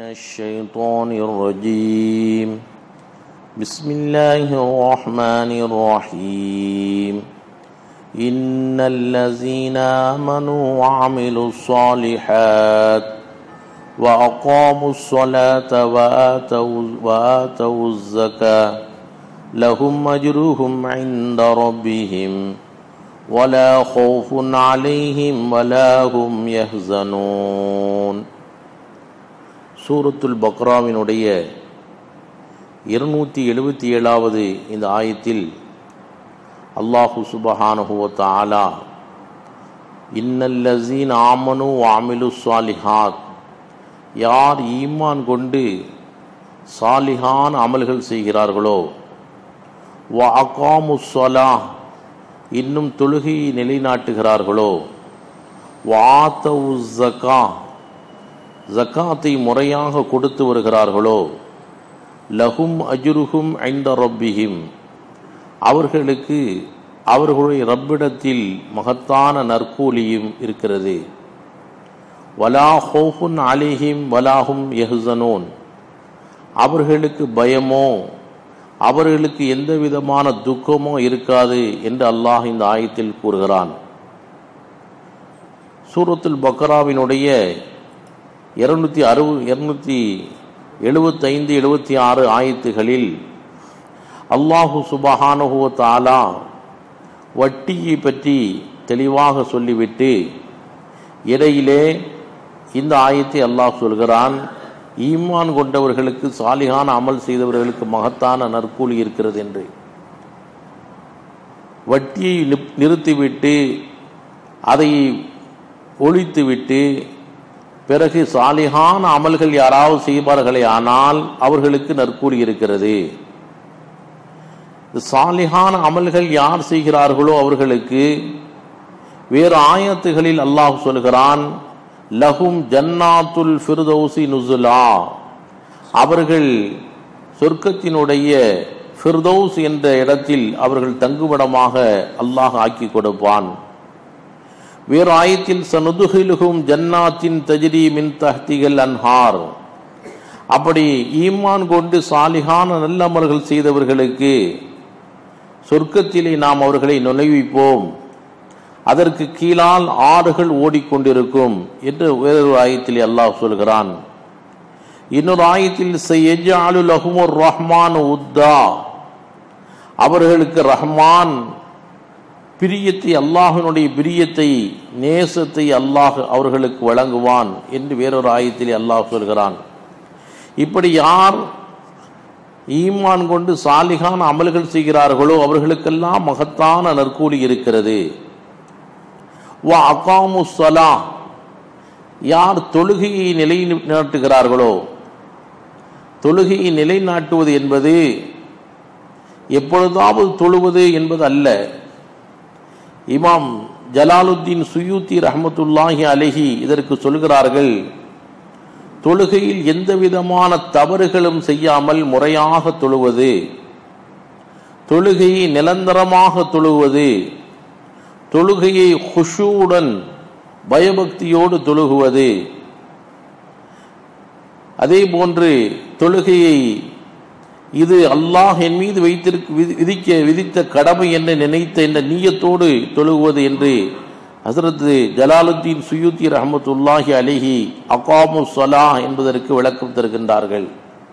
الشيطان الرجيم بسم الله الرحمن الرحيم إن الذين آمنوا وعملوا الصالحات وأقاموا الصلاة وآتوا, وآتوا الزكاة لهم أجرهم عند ربهم ولا خوف عليهم ولا هم يحزنون சூரத்துல் பக்ராவினுடைய இருநூற்றி எழுபத்தி ஏழாவது இந்த ஆயத்தில் அல்லாஹு சுபஹானுஹுவ தாலா இன்னல்லசீன் ஆமனு ஆமிலு சாலிஹாத் யார் ஈமான் கொண்டு சாலிஹான் அமல்கள் செய்கிறார்களோ வ அகாமு ஸலா இன்னும் தொழுகையை நிலைநாட்டுகிறார்களோ வாத்தவு ஜக்கா ஜக்காத்தை முறையாக கொடுத்து வருகிறார்களோ லஹும் அஜுருகும் ஐந்த ரப்பிஹிம் அவர்களுக்கு அவர்களுடைய ரப்பிடத்தில் மகத்தான நற்கூலியும் இருக்கிறது வலா ஹோஃபுன் அலிஹிம் வலாஹும் எஹ்சனோன் அவர்களுக்கு பயமோ அவர்களுக்கு எந்த விதமான துக்கமோ இருக்காது என்று அல்லாஹ் இந்த ஆயத்தில் கூறுகிறான் சூரத்துல் பக்ராவினுடைய இருநூத்தி அறுபது இருநூத்தி எழுபத்தைந்து எழுபத்தி ஆறு ஆயத்துகளில் அல்லாஹு சுபஹானுஹுவ தாலா வட்டியை பற்றி தெளிவாக சொல்லிவிட்டு இடையிலே இந்த ஆயத்தை அல்லாஹ் சொல்கிறான் ஈமான் கொண்டவர்களுக்கு சாலிகான அமல் செய்தவர்களுக்கு மகத்தான நற்கூலி இருக்கிறது என்று வட்டியை நிறுத்திவிட்டு அதை ஒழித்துவிட்டு பிறகு சாலிகான அமல்கள் யாராவது செய்வார்களே ஆனால் அவர்களுக்கு நற்கூலி இருக்கிறது சாலிகான அமல்கள் யார் செய்கிறார்களோ அவர்களுக்கு வேறு ஆயத்துகளில் அல்லாஹ் சொல்கிறான் லஹும் ஜன்னாத்துல் ஃபிர்தௌசி நுசுலா அவர்கள் சொர்க்கத்தினுடைய ஃபிர்தௌஸ் என்ற இடத்தில் அவர்கள் தங்குமிடமாக அல்லாஹ் ஆக்கி கொடுப்பான் வேறு ஆயத்தில் சனுதுகிலுகும் ஜன்னாத்தின் தஜிரி மின் தஹ்திகள் அன்ஹார் அப்படி ஈமான் கொண்டு சாலிகான நல்லமல்கள் செய்தவர்களுக்கு சொர்க்கத்திலே நாம் அவர்களை நுழைவிப்போம் அதற்கு கீழால் ஆறுகள் ஓடிக்கொண்டிருக்கும் என்று வேறொரு ஆயத்தில் அல்லாஹ் சொல்கிறான் இன்னொரு ஆயத்தில் செய்யஜாலு லஹுமுர் ரஹ்மான் உத்தா அவர்களுக்கு ரஹ்மான் பிரியத்தை அல்லாஹினுடைய பிரியத்தை நேசத்தை அல்லாஹ் அவர்களுக்கு வழங்குவான் என்று வேறொரு ஆயத்திலே அல்லாஹ் சொல்கிறான் இப்படி யார் ஈமான் கொண்டு சாலிகான அமல்கள் செய்கிறார்களோ அவர்களுக்கெல்லாம் மகத்தான நற்கூலி இருக்கிறது வா அகாமு சலா யார் தொழுகையை நிலைநாட்டுகிறார்களோ தொழுகையை நிலைநாட்டுவது என்பது எப்பொழுதாவது தொழுவது என்பது அல்ல இமாம் ஜலாலுத்தீன் சுயூத்தி ரஹமத்துல்லாஹி அலஹி இதற்கு சொல்கிறார்கள் தொழுகையில் எந்த விதமான தவறுகளும் செய்யாமல் முறையாக தொழுவது தொழுகையை நிரந்தரமாக தொழுவது தொழுகையை குஷுவுடன் பயபக்தியோடு தொழுகுவது அதே போன்று தொழுகையை இது அல்லாஹ் என் மீது வைத்திருக்க விதிக்க விதித்த கடமை என்று நினைத்த என்ற நீயத்தோடு தொழுகுவது என்று ஹசரத்து ஜலாலுத்தீன் சுயூத்தி ரஹமத்துல்லாஹி அலிஹி அகாமு சலா என்பதற்கு விளக்கம் தருகின்றார்கள்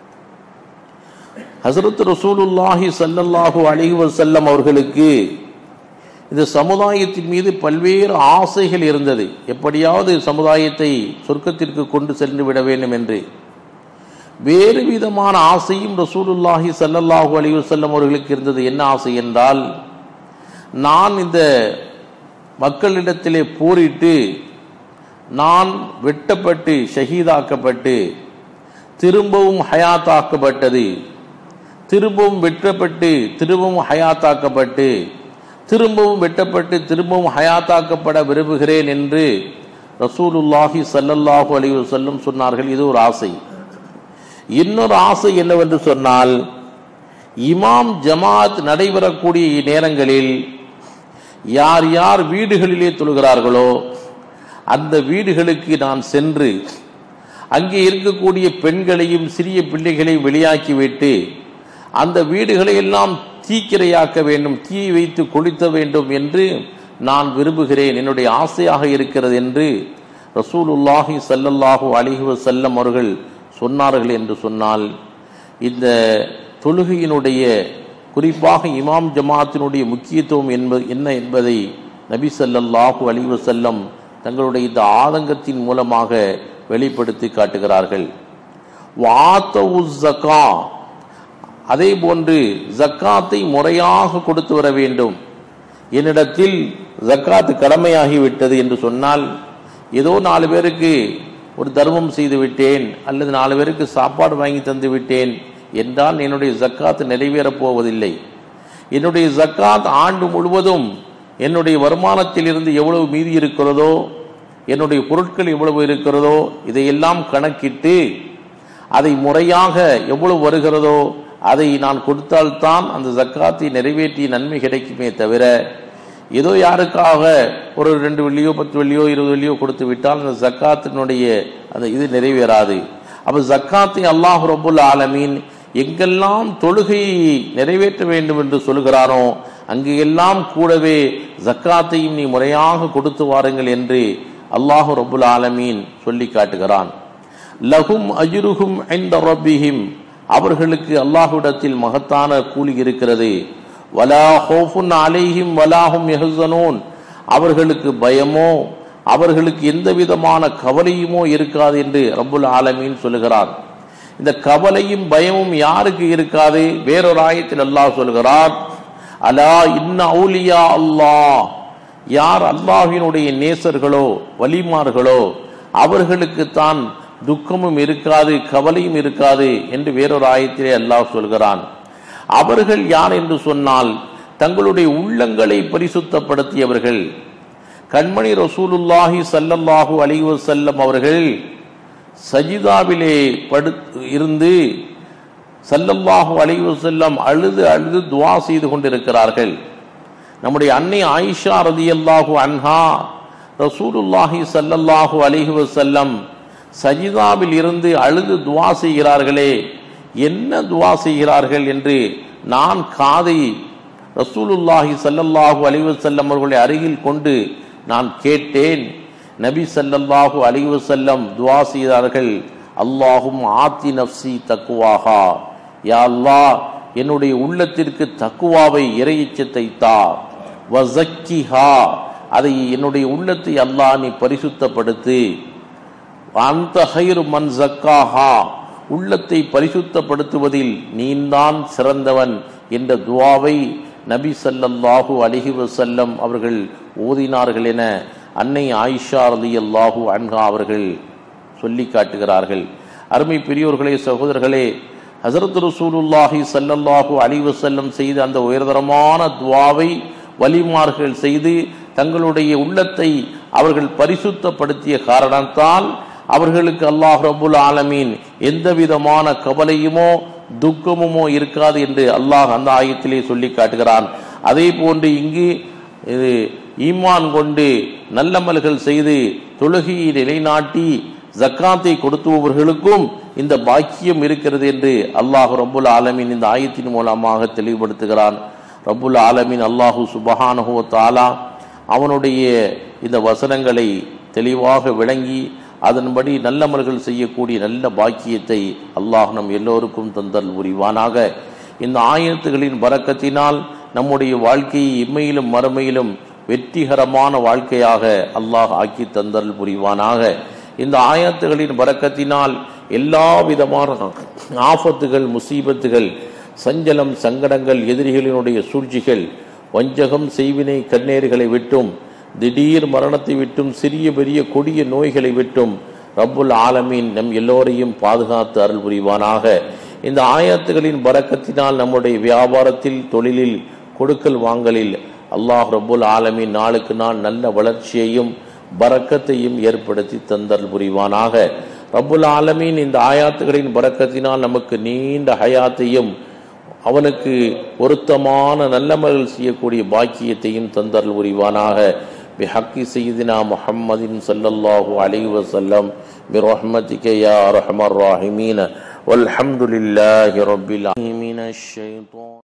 ஹசரத் ரசூலுல்லாஹி சல்லல்லாஹு அலிஹி வசல்லம் அவர்களுக்கு இந்த சமுதாயத்தின் மீது பல்வேறு ஆசைகள் இருந்தது எப்படியாவது சமுதாயத்தை சொர்க்கத்திற்கு கொண்டு சென்று விட வேண்டும் என்று வேறு விதமான ஆசையும் ரசூலுல்லாஹி சல்லல்லாஹு அலி வல்லம் அவர்களுக்கு இருந்தது என்ன ஆசை என்றால் நான் இந்த மக்களிடத்திலே போரிட்டு நான் வெட்டப்பட்டு ஷஹீதாக்கப்பட்டு திரும்பவும் ஹயாத்தாக்கப்பட்டது திரும்பவும் வெட்டப்பட்டு திரும்பவும் ஹயாத்தாக்கப்பட்டு திரும்பவும் வெட்டப்பட்டு திரும்பவும் ஹயாத்தாக்கப்பட விரும்புகிறேன் என்று ரசூலுல்லாஹி சல்லல்லாஹு அலி வல்லம் சொன்னார்கள் இது ஒரு ஆசை இன்னொரு ஆசை என்னவென்று சொன்னால் இமாம் ஜமாத் நடைபெறக்கூடிய நேரங்களில் யார் யார் வீடுகளிலே தொழுகிறார்களோ அந்த வீடுகளுக்கு நான் சென்று அங்கே இருக்கக்கூடிய பெண்களையும் சிறிய பிள்ளைகளையும் வெளியாக்கிவிட்டு அந்த வீடுகளை எல்லாம் தீக்கிரையாக்க வேண்டும் தீ வைத்து கொளுத்த வேண்டும் என்று நான் விரும்புகிறேன் என்னுடைய ஆசையாக இருக்கிறது என்று ரசூலுல்லாஹி ஸல்லல்லாஹு அலைஹி வஸல்லம் அவர்கள் சொன்னார்கள் என்று சொன்னால் இந்த தொழுகையினுடைய குறிப்பாக இமாம் ஜமாத்தினுடைய முக்கியத்துவம் என்பது என்ன என்பதை நபி ஸல்லல்லாஹு அலைஹி வஸல்லம் தங்களுடைய இந்த ஆதங்கத்தின் மூலமாக வெளிப்படுத்தி காட்டுகிறார்கள் வாத்தவு ஜக்கா அதே போன்று ஜக்காத்தை முறையாக கொடுத்து வர வேண்டும் என்னிடத்தில் ஜக்காத்து கடமையாகிவிட்டது என்று சொன்னால் ஏதோ நாலு பேருக்கு ஒரு தர்மம் செய்து விட்டேன் அல்லது நாலு பேருக்கு சாப்பாடு வாங்கி தந்து விட்டேன் என்றால் என்னுடைய ஜக்காத்து நிறைவேறப் போவதில்லை என்னுடைய ஜக்காத் ஆண்டு முழுவதும் என்னுடைய வருமானத்தில் இருந்து எவ்வளவு மீதி இருக்கிறதோ என்னுடைய பொருட்கள் எவ்வளவு இருக்கிறதோ இதையெல்லாம் கணக்கிட்டு அதை முறையாக எவ்வளவு வருகிறதோ அதை நான் கொடுத்தால்தான் அந்த ஜக்காத்தை நிறைவேற்றிய நன்மை கிடைக்குமே தவிர ஏதோ யாருக்காக ஒரு ரெண்டு வெள்ளியோ பத்து வெள்ளியோ இருபது வெள்ளியோ கொடுத்து விட்டால் அந்த ஜக்காத்தினுடைய அந்த இது நிறைவேறாது அப்ப ஜக்காத்தை அல்லாஹ் ரபுல் ஆலமீன் எங்கெல்லாம் தொழுகையை நிறைவேற்ற வேண்டும் என்று சொல்கிறாரோ அங்கு எல்லாம் கூடவே ஜக்காத்தையும் நீ முறையாக கொடுத்து வாருங்கள் என்று அல்லாஹு ரபுல் ஆலமீன் சொல்லி காட்டுகிறான் லகும் அஜுருகும் ஐந்த ரப்பிஹிம் அவர்களுக்கு அல்லாஹ்விடத்தில் மகத்தான கூலி இருக்கிறது வலா ஹோஃபுன் அலைஹிம் வலாஹும் யஹ்சனூன் அவர்களுக்கு பயமோ அவர்களுக்கு எந்த விதமான கவலையுமோ இருக்காது என்று ரப்புல் ஆலமீன் சொல்லுகிறார் இந்த கவலையும் பயமும் யாருக்கு இருக்காது வேறொரு ஆயத்தில் அல்லாஹ் சொல்கிறார் அலா இன்ன அவுலியா அல்லாஹ் யார் அல்லாஹினுடைய நேசர்களோ வலிமார்களோ அவர்களுக்கு தான் துக்கமும் இருக்காது கவலையும் இருக்காது என்று வேறொரு ஆயத்திலே அல்லாஹ் சொல்கிறான் அவர்கள் யார் என்று சொன்னால் தங்களுடைய உள்ளங்களை பரிசுத்தப்படுத்தியவர்கள் கண்மணி ரசூலுல்லாஹி சல்லல்லாஹு அலைஹி வஸல்லம் அவர்கள் சஜிதாவிலே படு இருந்து சல்லல்லாஹு அலைஹி வஸல்லம் அழுது அழுது துவா செய்து கொண்டிருக்கிறார்கள் நம்முடைய அன்னை ஆயிஷா ரதியல்லாஹு அன்ஹா ரசூலுல்லாஹி சல்லல்லாஹு அலைஹி வஸல்லம் சஜிதாவில் இருந்து அழுது துவா செய்கிறார்களே என்ன துவா செய்கிறார்கள் என்று நான் காதை ரசூலுல்லாஹி சல்லல்லாஹு அலைஹி வஸல்லம் அவர்களை அருகில் கொண்டு நான் கேட்டேன் நபி சல்லல்லாஹு அலைஹி வஸல்லம் துவா செய்தார்கள் அல்லாஹும் ஆத்தி நப்சி தக்குவாகா யா அல்லாஹ் என்னுடைய உள்ளத்திற்கு தக்குவாவை இறையச்சத்தை தா வசக்கிஹா அதை என்னுடைய உள்ளத்தை அல்லாஹ் நீ பரிசுத்தப்படுத்து அந்த ஹைரு மன் ஜக்காஹா உள்ளத்தை பரிசுத்தப்படுத்துவதில் நீந்தான் சிறந்தவன் என்ற துவாவை நபி சல்லல்லாஹு அலிஹி வசல்லம் அவர்கள் ஓதினார்கள் என அன்னை ஆயிஷா ரதி அல்லாஹூ அன்ஹா அவர்கள் சொல்லி காட்டுகிறார்கள் அருமை பெரியோர்களே சகோதரர்களே ஹசரத் ரசூலுல்லாஹி சல்லல்லாஹு அலி வசல்லம் செய்த அந்த உயர்தரமான துவாவை வலிமார்கள் செய்து தங்களுடைய உள்ளத்தை அவர்கள் பரிசுத்தப்படுத்திய காரணத்தால் அவர்களுக்கு அல்லாஹ் ரபுல் ஆலமீன் எந்த விதமான கவலையுமோ துக்கமுமோ இருக்காது என்று அல்லாஹ் அந்த ஆயத்திலே சொல்லி காட்டுகிறான் அதே போன்று இங்கு இது ஈமான் கொண்டு நல்லமல்கள் செய்து தொழுகையை நிலைநாட்டி ஜக்காத்தை கொடுத்துபவர்களுக்கும் இந்த பாக்கியம் இருக்கிறது என்று அல்லாஹ் ரபுல் ஆலமீன் இந்த ஆயத்தின் மூலமாக தெளிவுபடுத்துகிறான் ரபுல் ஆலமீன் அல்லாஹு சுபஹானஹு தாலா அவனுடைய இந்த வசனங்களை தெளிவாக விளங்கி அதன்படி நல்லமல்கள் செய்யக்கூடிய நல்ல பாக்கியத்தை அல்லாஹ் நம் எல்லோருக்கும் தந்தல் புரிவானாக இந்த ஆயத்துகளின் பறக்கத்தினால் நம்முடைய வாழ்க்கையை இம்மையிலும் மறுமையிலும் வெற்றிகரமான வாழ்க்கையாக அல்லாஹ் ஆக்கி தந்தல் புரிவானாக இந்த ஆயத்துகளின் பறக்கத்தினால் எல்லா விதமான ஆபத்துகள் முசீபத்துகள் சஞ்சலம் சங்கடங்கள் எதிரிகளினுடைய சூழ்ச்சிகள் வஞ்சகம் செய்வினை கண்ணேறுகளை விட்டும் திடீர் மரணத்தை விட்டும் சிறிய பெரிய கொடிய நோய்களை விட்டும் ரப்புல் ஆலமீன் நம் எல்லோரையும் பாதுகாத்து அருள் புரிவானாக இந்த ஆயத்துகளின் பறக்கத்தினால் நம்முடைய வியாபாரத்தில் தொழிலில் கொடுக்கல் வாங்கலில் அல்லாஹ் ரப்புல் ஆலமீன் நாளுக்கு நாள் நல்ல வளர்ச்சியையும் பறக்கத்தையும் ஏற்படுத்தி தந்தல் புரிவானாக ரப்புல் ஆலமீன் இந்த ஆயாத்துகளின் பறக்கத்தினால் நமக்கு நீண்ட ஹயாத்தையும் அவனுக்கு பொருத்தமான நல்லமல்கள் செய்யக்கூடிய பாக்கியத்தையும் தந்தல் புரிவானாக بحق سيدنا محمد صلى الله عليه وسلم برحمتك يا أرحم الراحمين والحمد لله رب العالمين من الشيطان